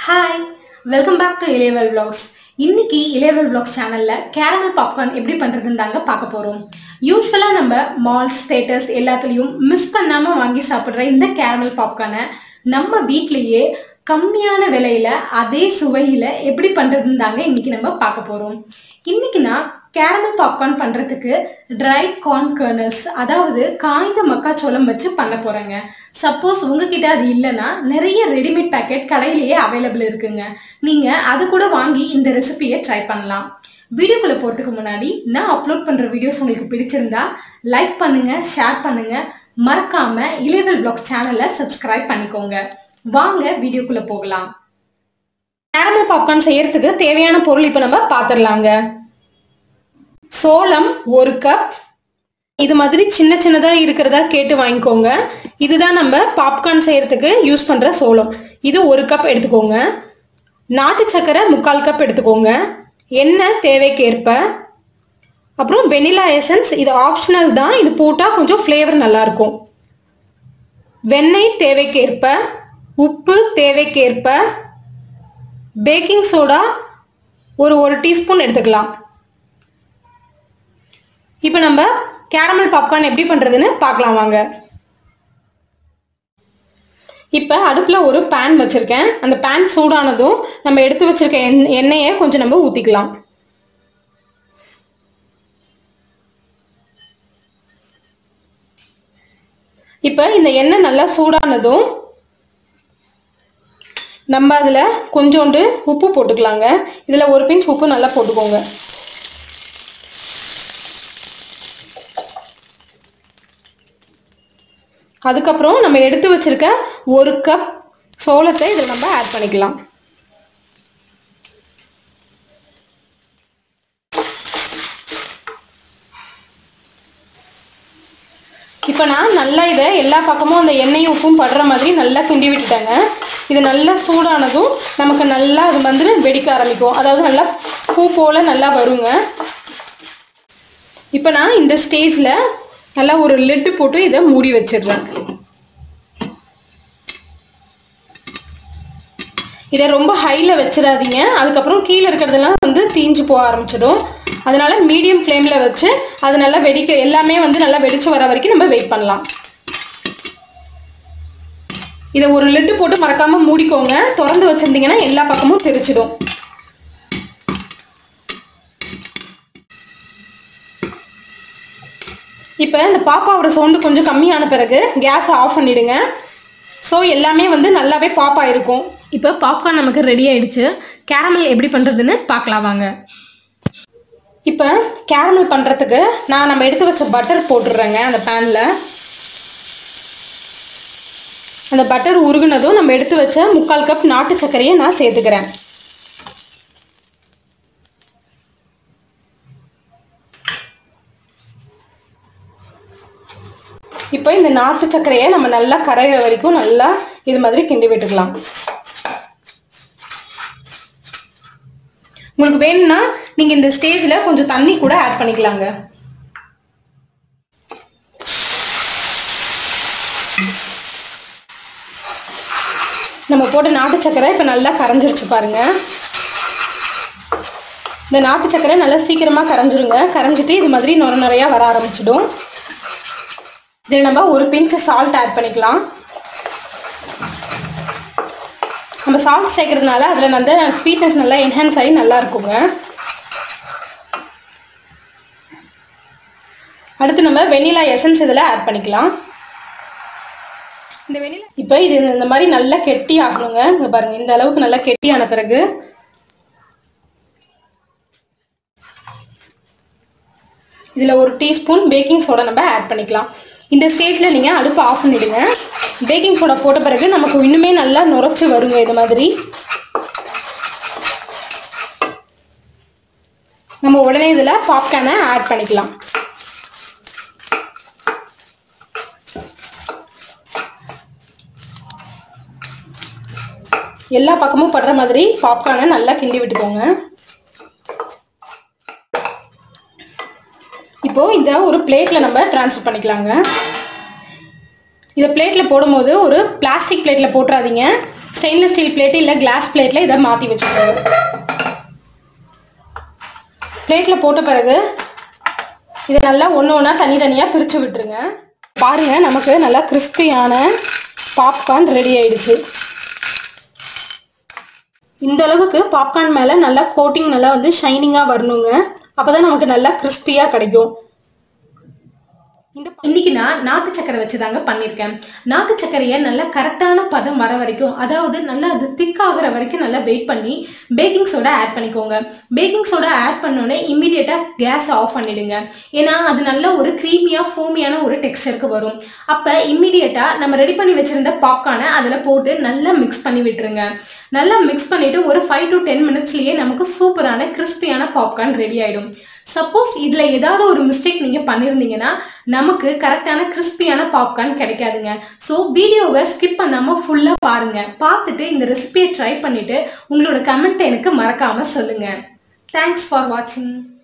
hi welcome back to Ilayaval vlogs இன்னைக்கு Ilayaval vlogs சேனல்ல caramel popcorn எப்படி பண்றதுன்னு தாங்க பார்க்க போறோம் யூஸ்வலா நம்ம மால்ஸ் தேட்டர்ஸ் எல்லாத்துலயும் மிஸ் பண்ணாம வாங்கி சாப்பிடுற இந்த கேரமல் பாப்கார்னை நம்ம வீட்லயே கம்மியான விலையில அதே சுவையில எப்படி பண்றதுன்னு தாங்க இன்னைக்கு நம்ம பார்க்க போறோம் இன்னைக்கு நான் கேரமல் பாப்கார்ன் பண்றதுக்கு ட்ரை கார்ன் கர்னல்ஸ் அதாவது காய்ந்த மக்காச்சோளம் வச்சு பண்ண போறேங்க சப்போஸ் உங்ககிட்ட அது இல்லைன்னா நிறைய ரெடிமேட் பேக்கெட் கடையிலேயே அவைலபிள் இருக்குங்க நீங்க அது கூட வாங்கி இந்த ரெசிபியை ட்ரை பண்ணலாம் வீடியோக்குள்ள போறதுக்கு முன்னாடி நான் அப்லோட் பண்ற வீடியோஸ் உங்களுக்கு பிடிச்சிருந்தா லைக் பண்ணுங்க ஷேர் பண்ணுங்க மறக்காம இளையவல் பிளாக்ஸ் சேனலை சப்ஸ்கிரைப் பண்ணிக்கோங்க வாங்க வீடியோக்குள்ள போகலாம் கேரமல் பாப்கார்ன் செய்யறதுக்கு தேவையான பொருள் இப்போ நம்ம பார்த்துடலாங்க சோளம் ஒரு கப் இது மாதிரி சின்ன சின்னதாக இருக்கிறதா கேட்டு வாங்கிக்கோங்க இதுதான் நம்ம பாப்கார்ன் செய்யறதுக்கு யூஸ் பண்ணுற சோளம் இது ஒரு கப் எடுத்துக்கோங்க நாட்டு சக்கரை முக்கால் கப் எடுத்துக்கோங்க எண்ணெய் தேவைக்கேற்ப அப்புறம் வெனிலா எசன்ஸ் இது ஆப்ஷனல் தான் இது போட்டால் கொஞ்சம் ஃப்ளேவர் நல்லாயிருக்கும் வெண்ணெய் தேவைக்கேற்ப உப்பு தேவைக்கேற்ப பேக்கிங் சோடா ஒரு ஒரு டீஸ்பூன் எடுத்துக்கலாம் இப்போ நம்ம கேரமல் பாப்கார்ன் எப்படி பண்ணுறதுன்னு பார்க்கலாம் வாங்க இப்போ அடுப்பில் ஒரு பேன் வச்சுருக்கேன் அந்த பேன் சூடானதும் நம்ம எடுத்து வச்சிருக்க எண் எண்ணெயை கொஞ்சம் நம்ம ஊற்றிக்கலாம் இப்போ இந்த எண்ணெய் நல்லா சூடானதும் நம்ம அதில் கொஞ்சோண்டு உப்பு போட்டுக்கலாங்க இதில் ஒரு பிஞ்ச் உப்பு நல்லா போட்டுக்கோங்க அதுக்கப்புறம் நம்ம எடுத்து வச்சிருக்க ஒரு கப் சோளத்தை இதில் நம்ம ஆட் பண்ணிக்கலாம் இப்போ நான் நல்லா இதை எல்லா பக்கமும் அந்த எண்ணெயும் உப்பும் படுற மாதிரி நல்லா கிண்டி விட்டுட்டேங்க இது நல்லா சூடானதும் நமக்கு நல்லா அது வந்து வெடிக்க ஆரம்பிக்கும் அதாவது நல்லா பூ போல் நல்லா வருங்க இப்போ நான் இந்த ஸ்டேஜில் நல்லா ஒரு லெட்டு போட்டு இதை மூடி வச்சிடுறேன் இதை ரொம்ப ஹையில் வச்சிடாதீங்க அதுக்கப்புறம் கீழே இருக்கிறதெல்லாம் வந்து தீஞ்சு போக ஆரம்பிச்சிடும் அதனால மீடியம் ஃப்ளேமில் வச்சு அது நல்லா வெடிக்க எல்லாமே வந்து நல்லா வெடிச்சு வர வரைக்கும் நம்ம வெயிட் பண்ணலாம் இதை ஒரு லெட்டு போட்டு மறக்காமல் மூடிக்கோங்க திறந்து வச்சுருந்தீங்கன்னா எல்லா பக்கமும் தெரிச்சிடும் இப்போ இந்த பாப்பாவோட சவுண்டு கொஞ்சம் கம்மியான பிறகு கேஸை ஆஃப் பண்ணிவிடுங்க ஸோ எல்லாமே வந்து நல்லாவே பாப்பா இருக்கும் இப்போ பாப்கார்ன் நமக்கு ரெடி ஆயிடுச்சு கேரமல் எப்படி பண்ணுறதுன்னு பார்க்கலாம் வாங்க இப்போ கேரமல் பண்ணுறதுக்கு நான் நம்ம எடுத்து வச்ச பட்டர் போட்டுடுறேங்க அந்த பேனில் அந்த பட்டர் உருகுனதும் நம்ம எடுத்து வச்ச முக்கால் கப் நாட்டு சர்க்கரையை நான் சேர்த்துக்கிறேன் இப்போ இந்த நாட்டு சர்க்கரையை நம்ம நல்லா கரையிற வரைக்கும் நல்லா இது மாதிரி கிண்டி விட்டுக்கலாம் உங்களுக்கு வேணும்னா நீங்கள் இந்த ஸ்டேஜில் கொஞ்சம் தண்ணி கூட ஆட் பண்ணிக்கலாங்க நம்ம போட்ட நாட்டு சர்க்கரை இப்போ நல்லா கரைஞ்சிருச்சு பாருங்க இந்த நாட்டு சர்க்கரை நல்லா சீக்கிரமாக கரைஞ்சிருங்க கரைஞ்சிட்டு இது மாதிரி நுர நிறையா வர ஆரம்பிச்சிடும் இதில் நம்ம ஒரு பிஞ்ச் சால்ட் ஆட் பண்ணிக்கலாம் நம்ம சால்ட் சேர்க்கறதுனால அதில் வந்து ஸ்வீட்னஸ் நல்லா என்ஹான்ஸ் ஆகி நல்லா இருக்குங்க அடுத்து நம்ம வெனிலா எசன்ஸ் இதில் ஆட் பண்ணிக்கலாம் இந்த வெனிலா இப்போ இது இந்த மாதிரி நல்லா கெட்டி ஆகணுங்க இங்கே பாருங்கள் இந்த அளவுக்கு நல்லா கெட்டியான பிறகு இதில் ஒரு டீஸ்பூன் பேக்கிங் சோடா நம்ம ஆட் பண்ணிக்கலாம் இந்த ஸ்டேஜில் நீங்கள் அடுப்பு ஆஃப் பண்ணிவிடுங்க பேக்கிங் சோடா போட்ட பிறகு நமக்கு இன்னுமே நல்லா நுரைச்சி வருங்க இது மாதிரி நம்ம உடனே இதில் பாப்கார்னை ஆட் பண்ணிக்கலாம் எல்லா பக்கமும் படுற மாதிரி பாப்கார்னை நல்லா கிண்டி விட்டுக்கோங்க இப்போது இதை ஒரு பிளேட்டில் நம்ம ட்ரான்ஸ்ஃபர் பண்ணிக்கலாங்க இதை பிளேட்டில் போடும்போது ஒரு பிளாஸ்டிக் பிளேட்டில் போட்டுறாதீங்க ஸ்டெயின்லெஸ் ஸ்டீல் பிளேட்டு இல்லை கிளாஸ் பிளேட்டில் இதை மாற்றி வச்சுக்கோங்க பிளேட்டில் போட்ட பிறகு இதை நல்லா ஒன்று ஒன்றா தனித்தனியாக பிரித்து விட்டுருங்க பாருங்கள் நமக்கு நல்லா கிறிஸ்பியான பாப்கார்ன் ரெடி ஆயிடுச்சு இந்த அளவுக்கு பாப்கார்ன் மேலே நல்லா கோட்டிங் நல்லா வந்து ஷைனிங்காக வரணுங்க அப்போ தான் நமக்கு நல்லா கிறிஸ்பியாக கிடைக்கும் இந்த இன்னைக்கு நான் நாட்டு சக்கரை வச்சு தாங்க பண்ணியிருக்கேன் நாட்டு சர்க்கரையை நல்லா கரெக்டான பதம் வர வரைக்கும் அதாவது நல்லா அது திக் ஆகுற வரைக்கும் நல்லா வெயிட் பண்ணி பேக்கிங் சோடா ஆட் பண்ணிக்கோங்க பேக்கிங் சோடா ஆட் பண்ணோடனே இம்மிடியேட்டாக கேஸ் ஆஃப் பண்ணிடுங்க ஏன்னா அது நல்ல ஒரு க்ரீமியாக ஃபோமியான ஒரு டெக்ஸ்டருக்கு வரும் அப்போ இம்மிடியேட்டாக நம்ம ரெடி பண்ணி வச்சிருந்த பாப்கார்னை அதில் போட்டு நல்லா மிக்ஸ் பண்ணி விட்டுருங்க நல்லா மிக்ஸ் பண்ணிவிட்டு ஒரு ஃபைவ் டு டென் மினிட்ஸ்லேயே நமக்கு சூப்பரான கிறிஸ்பியான பாப்கார்ன் ரெடி ஆகிடும் சப்போஸ் இதில் ஏதாவது ஒரு மிஸ்டேக் நீங்கள் பண்ணியிருந்தீங்கன்னா நமக்கு கரெக்டான கிறிஸ்பியான பாப்கார்ன் கிடைக்காதுங்க ஸோ வீடியோவை ஸ்கிப் பண்ணாமல் ஃபுல்லாக பாருங்கள் பார்த்துட்டு இந்த ரெசிபியை ட்ரை பண்ணிவிட்டு உங்களோட கமெண்ட்டை எனக்கு மறக்காமல் சொல்லுங்கள் தேங்க்ஸ் ஃபார் வாட்சிங்